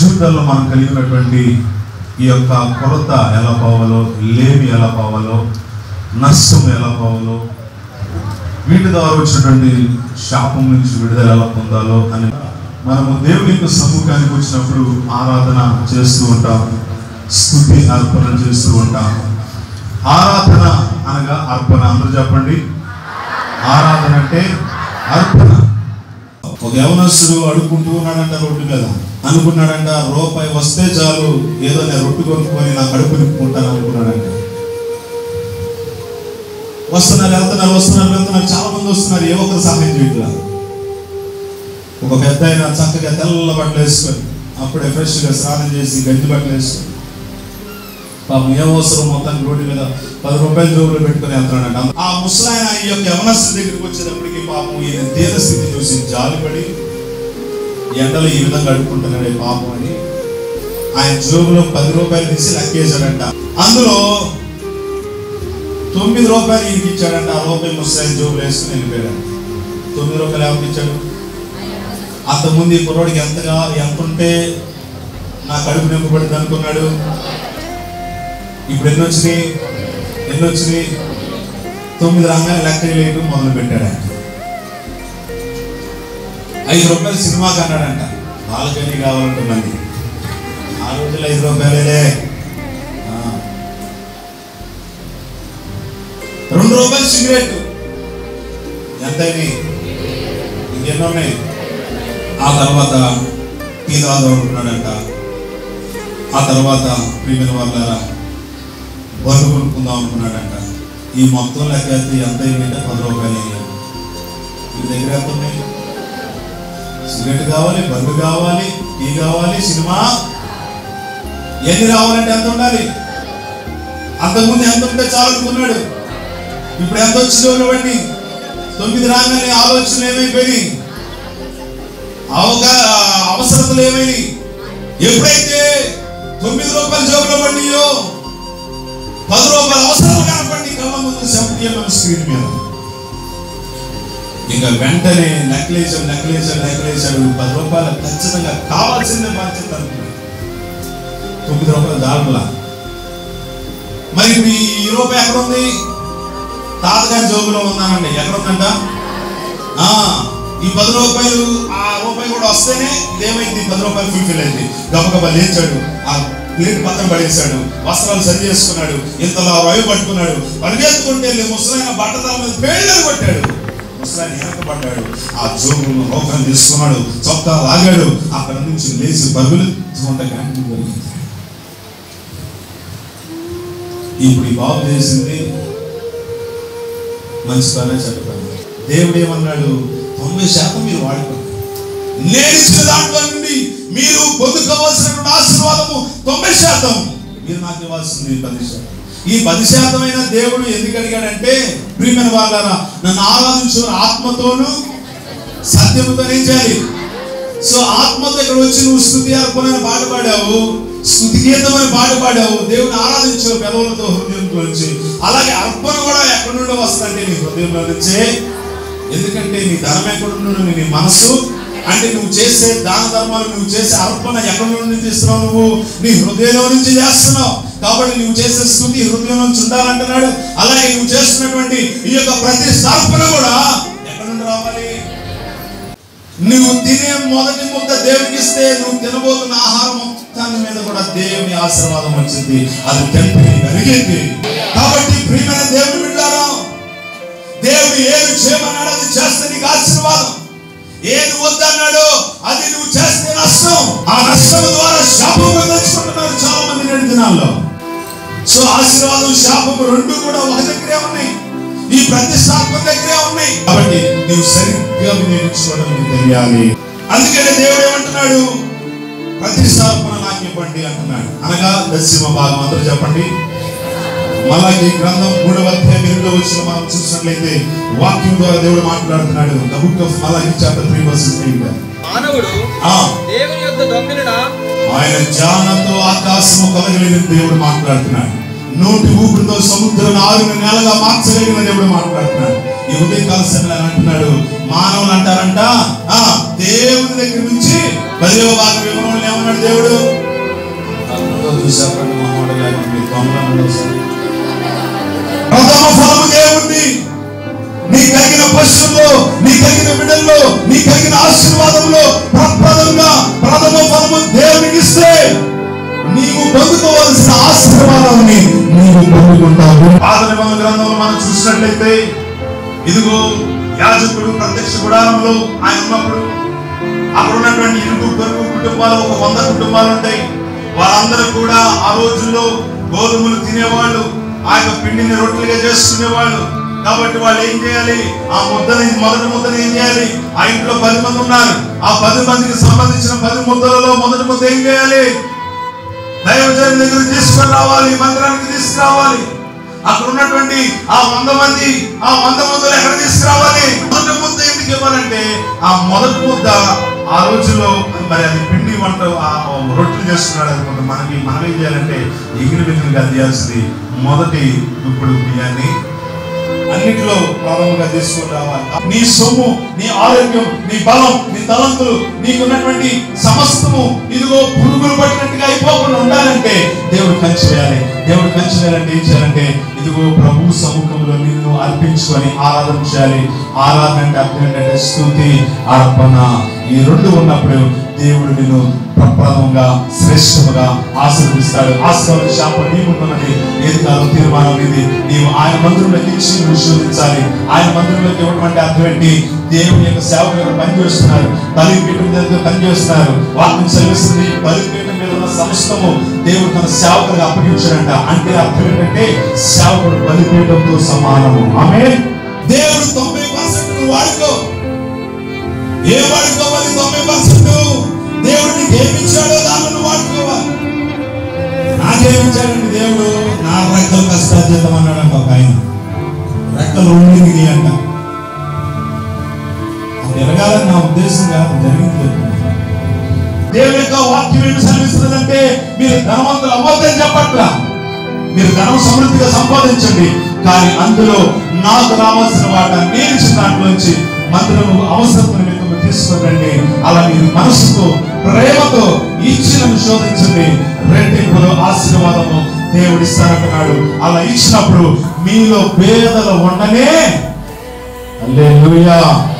జీవితాల్లో మనం కలిగినటువంటి ఈ యొక్క కొరత ఎలా పోవాలో లేమి ఎలా పోవాలో నష్టం ఎలా పోవాలో వీటి ద్వారా వచ్చినటువంటి శాపం నుంచి విడుదల ఎలా పొందాలో అని మనము దేవుని యొక్క సముఖానికి వచ్చినప్పుడు ఆరాధన చేస్తూ ఉంటాం స్థుతి అర్పణ చేస్తూ ఉంటాం ఆరాధన అనగా అర్పణ అందరూ చెప్పండి ఆరాధన అంటే అర్పణ ఒక యవనస్తుడు అడుక్కుంటూ ఉన్నాడంట రోడ్డు మీద అనుకున్నాడంట రూపాయి వస్తే చాలు ఏదో నేను రొట్టు కొనుక్కొని నా కడుపు నింపుకుంటాను అనుకున్నాడంట వస్తున్నారు వెళ్తున్నారు వస్తున్నారు వెళ్తున్నారు చాలా మంది వస్తున్నారు ఏ ఒక్కరు సహాయం చేయట్లేదు ఒక పెద్ద ఆయన చక్కగా తెల్ల బట్టలు వేసుకొని అప్పుడే ఫ్రెష్గా స్నానం చేసి గంజి బట్టలు వేసుకొని పాపం ఏ అవసరం మొత్తానికి రోడ్డు మీద పది రూపాయల జోబులు పెట్టుకుని వెళ్తున్నాడంట ఆ ముసలాయన ఈ యొక్క యవనస్తు దగ్గరికి వచ్చేటప్పటికి పాపం ఈయన దీన స్థితి చూసి జాలిపడి ఎండలో ఈ విధంగా అడుక్కుంటున్నాడే పాపం అని ఆయన జోబులో పది రూపాయలు తీసి లెక్కేశాడంట అందులో తొమ్మిది రూపాయలు ఈయనకి ఇచ్చాడంట ఆ రూపాయలు ముసలాయన జోబులు వేసుకుని వెళ్ళిపోయాడు తొమ్మిది రూపాయలు ఎవరికి ఇచ్చాడు అంతకుముందు ఈ కుర్రోడికి ఎంతగా ఎంత ఉంటే నా కడుపు నింపబడింది అనుకున్నాడు ఇప్పుడు ఎన్ని వచ్చినాయి ఎన్ని వచ్చినాయి తొమ్మిది రంగాలు లెక్క వేయడం మొదలు పెట్టాడు ఆయన ఐదు రూపాయలు సినిమాకి అన్నాడంట బాలకని కావాలంటే మంది ఆ రోజులు ఐదు రూపాయలేలే ఆ. రెండు రూపాయలు సిగరెట్ ఎంత ఇంకెన్నో ఉన్నాయి ఆ తర్వాత టీ తాగుదాం అనుకున్నాడంట ఆ తర్వాత ప్రియమైన వాళ్ళారా బరువు కొనుక్కుందాం అనుకున్నాడంట ఈ మొత్తం లెక్క అయితే ఎంత అయిందంటే పది రూపాయలు అయ్యాయి మీ దగ్గర ఎంత ఉన్నాయి సిగరెట్ కావాలి బరువు కావాలి టీ కావాలి సినిమా ఎన్ని రావాలంటే ఎంత ఉండాలి అంతకుముందు ఎంత ఉంటే చాలు అనుకున్నాడు ఇప్పుడు ఎంత వచ్చిందో ఇవ్వండి తొమ్మిది రాగానే ఆలోచనలు ఏమైపోయినాయి అవగా అవసరతలు ఏమైనాయి ఎప్పుడైతే తొమ్మిది రూపాయల జోబులో పడినాయో పది రూపాయల అవసరాలు కనపడి కళ్ళ ముందు సెవెంటీ ఎంఎం స్క్రీన్ మీద ఇంకా వెంటనే నెక్లేసాడు నెక్లేసాడు నెక్లేసాడు పది రూపాయలు ఖచ్చితంగా కావాల్సిందే బాధ్యత అనుకున్నాడు తొమ్మిది రూపాయలు దాడులా మరి ఇప్పుడు ఈ రూపాయి ఎక్కడ ఉంది తాతగారి జోబులో ఉందానండి ఎక్కడ ఉందంట ఆ, ఈ పది రూపాయలు ఆ రూపాయి కూడా వస్తేనే ఇదేమైంది పది రూపాయలు ఫుల్ఫిల్ అయింది గబగబా లేచాడు ఆ ప్లేట్ పక్కన పడేశాడు వస్త్రాలు సరి చేసుకున్నాడు ఇంతలో రవి పట్టుకున్నాడు పరిగెత్తుకుంటే వెళ్ళి ముసలైన బట్టతల మీద పేళ్ళని కొట్టాడు ముసలాయన వెనకబడ్డాడు ఆ జోబును రోకం తీసుకున్నాడు చొక్కా లాగాడు అక్కడ నుంచి లేచి బరువులుకుంటే క్యాంటీన్ జరిగింది ఇప్పుడు ఈ బాబు చేసింది మంచి పనే చెడ్డ పని దేవుడు ఏమన్నాడు తొంభై శాతం మీరు వాడుకోండి నేను ఇచ్చిన దాంట్లో నుండి మీరు పొందుకోవాల్సినటువంటి ఆశీర్వాదము తొంభై శాతం మీరు నాకు ఇవ్వాల్సింది పది శాతం ఈ పది శాతమైన దేవుడు ఎందుకు అడిగాడంటే ప్రియమైన వాళ్ళారా నన్ను ఆరాధించు ఆత్మతోను సత్యముతో ఏం చేయాలి సో ఆత్మతో ఇక్కడ వచ్చి నువ్వు స్థుతి అర్పణ అని పాట పాడావు స్థుతి గీతం అని పాట పాడావు దేవుని ఆరాధించావు పెదవులతో హృదయంతో నుంచి అలాగే అర్పణ కూడా ఎక్కడి నుండి వస్తుందంటే నీ హృదయంలో నుంచే ఎందుకంటే నీ ధనం ఎక్కడ నుండి నీ మనసు అంటే నువ్వు చేసే దాన ధర్మాలు నువ్వు చేసే అర్పణ ఎక్కడి నుండి తీస్తున్నావు నువ్వు నీ హృదయంలో నుంచి చేస్తున్నావు కాబట్టి నువ్వు చేసే స్థుతి హృదయం నుంచి ఉండాలంటున్నాడు అలాగే నువ్వు చేస్తున్నటువంటి ఈ యొక్క ప్రతి స్థాపన కూడా ఎక్కడి నుండి రావాలి నువ్వు తినే మొదటి ముద్ద దేవునికి ఇస్తే నువ్వు తినబోతున్న ఆహారం మొత్తాన్ని మీద కూడా దేవుని ఆశీర్వాదం వచ్చింది అది తింటే కలిగింది కాబట్టి ప్రియమైన దేవుని బిడ్డారా దేవుడు ఏది చేయమన్నాడు అది చేస్తే నీకు ఆశీర్వాదం ఏది వద్దన్నాడో అది నువ్వు చేస్తే నష్టం ఆ నష్టం ద్వారా శాపం తెచ్చుకుంటున్నారు చాలా మంది నేటి దినాల్లో సో ఆశీర్వాదం శాపం రెండు కూడా ఒక దగ్గరే ఉన్నాయి ఈ ప్రతిష్టాత్మక దగ్గరే ఉన్నాయి కాబట్టి నువ్వు సరిగ్గా వినియోగించుకోవడం నీకు తెలియాలి అందుకనే దేవుడు ఏమంటున్నాడు ప్రతిష్టాపన నాకు ఇవ్వండి అంటున్నాడు అనగా దశమ భాగం అందరూ చెప్పండి మళ్ళీ గ్రంథం మూడవ అధ్యాయం ఎనిమిదో వచ్చిన మనం చూసినట్లయితే వాక్యం ద్వారా దేవుడు మాట్లాడుతున్నాడు the book of Malachi chapter 3 verses 8 మానవుడు ఆ దేవుని యొక్క దొంగలిన ఆయన జ్ఞానంతో ఆకాశము కలగలిగిన దేవుడు మాట్లాడుతున్నాడు నోటి ఊపిరితో సముద్రం ఆరుని నెలగా మార్చగలిగిన దేవుడు మాట్లాడుతున్నాడు ఈ ఉదయకాల సమయంలో ఆయన అంటున్నాడు మానవులు అంటారంట ఆ దేవుని దగ్గర నుంచి పదివ భాగం వివరణలు ఏమన్నాడు దేవుడు అందరూ చూసారండి మా మోడల్ లేకుండా దొంగలను వస్తుంది. ప్రథమ ఫలము దేవుడి నీ కలిగిన పశువుల్లో నీ కలిగిన బిడ్డల్లో నీ కలిగిన ఆశీర్వాదంలో ప్రప్రదంగా ప్రథమ ఫలము దేవునికి ఇస్తే నీవు పొందుకోవాల్సిన ఆశీర్వాదాన్ని నీవు పొందుకుంటావు పాత నిబంధన గ్రంథంలో మనం చూసినట్లయితే ఇదిగో యాజకుడు ప్రత్యక్ష గుడారంలో ఆయన ఉన్నప్పుడు అక్కడ ఉన్నటువంటి ఇరుగు పొరుగు కుటుంబాలు ఒక వంద కుటుంబాలు ఉంటాయి వాళ్ళందరూ కూడా ఆ రోజుల్లో గోధుమలు తినేవాళ్ళు ఆ యొక్క పిండిని రొట్టెలుగా చేసుకునేవాళ్ళు కాబట్టి వాళ్ళు ఏం చేయాలి ఆ ముద్దని మొదటి ముద్దని ఏం చేయాలి ఆ ఇంట్లో పది మంది ఉన్నారు ఆ పది మందికి సంబంధించిన పది ముద్దలలో మొదటి ముద్ద ఏం చేయాలి దైవజన దగ్గర తీసుకొని రావాలి మందిరానికి తీసుకురావాలి అక్కడ ఉన్నటువంటి ఆ వంద మంది ఆ వంద మందులు ఎక్కడ తీసుకురావాలి మొదటి ముద్ద ఎందుకు ఇవ్వాలంటే ఆ మొదటి ముద్ద ఆ రోజుల్లో మరి అది పిండి వంట ఆ రొట్టెలు చేస్తున్నాడు అనుకుంటా మనకి మనం ఏం చేయాలంటే ఎగిరి బిగిరిగా తీయాల్సింది మొదటి ఇప్పుడు బియ్యాన్ని అన్నిటిలో ప్రారంభంగా తీసుకొని రావాలి నీ సొమ్ము నీ ఆరోగ్యం నీ బలం నీ తలంతులు నీకున్నటువంటి సమస్తము ఇదిగో పురుగులు పట్టినట్టుగా అయిపోకుండా ఉండాలంటే దేవుడు కంచి వేయాలి దేవుడు కంచి వేయాలంటే ఏం చేయాలంటే ఇదిగో ప్రభు సముఖంలో నిన్ను అర్పించుకొని ఆరాధన చేయాలి ఆరాధన అంటే అర్థం ఏంటంటే స్థుతి అర్పణ ఈ రెండు ఉన్నప్పుడు దేవుడు నిన్ను ప్రప్రదంగా శ్రేష్టముగా ఆశీర్వదిస్తాడు ఆశీర్వాద శాపం నీ ముందున్నది ఏది కాదు తీర్మానం ఇది నీవు ఆయన మందిరంలోకి ఇచ్చి నువ్వు శోధించాలి ఆయన మందిరంలోకి ఇవ్వడం అంటే అర్థం ఏంటి దేవుని యొక్క సేవకులు ఇక్కడ పనిచేస్తున్నారు బలిపీఠం దగ్గర పనిచేస్తున్నారు వాటిని సెలవిస్తుంది బలిపీఠం మీద ఉన్న సమస్తము దేవుడు తన సేవకులుగా అప్పగించాడంట అంటే అర్థం ఏంటంటే సేవకుడు బలిపీఠంతో సమానము ఆమె దేవుడు తొంభై పర్సెంట్ వాడుకో ఏ వాడుకోవాలి తొంభై పర్సెంట్ దేవుడు నీకు ఏమిచ్చాడో దానిని వాడుకోవాలి నాకేమిచ్చాడండి దేవుడు నా రెక్కలు కష్టార్జితం అన్నాడంట ఒక ఆయన రెక్కలు ఉండింది అంట అది ఎరగాలని నా ఉద్దేశం కాదు జరిగింది దేవుని యొక్క వాక్యం ఏమి సెలవిస్తుందంటే మీరు ధనవంతులు అవ్వద్దని చెప్పట్లా మీరు ధనం సమృద్ధిగా సంపాదించండి కానీ అందులో నాకు రావాల్సిన వాట నేను ఇచ్చిన దాంట్లోంచి మందిరము అవసరం నిమిత్తం తీసుకురండి అలా మీరు మనసుతో ప్రేమతో ఇచ్చినను శోధించండి రెట్టింపులు ఆశీర్వాదము దేవుడు ఇస్తానంటున్నాడు అలా ఇచ్చినప్పుడు మీలో పేదలు ఉండనే హల్లెలూయా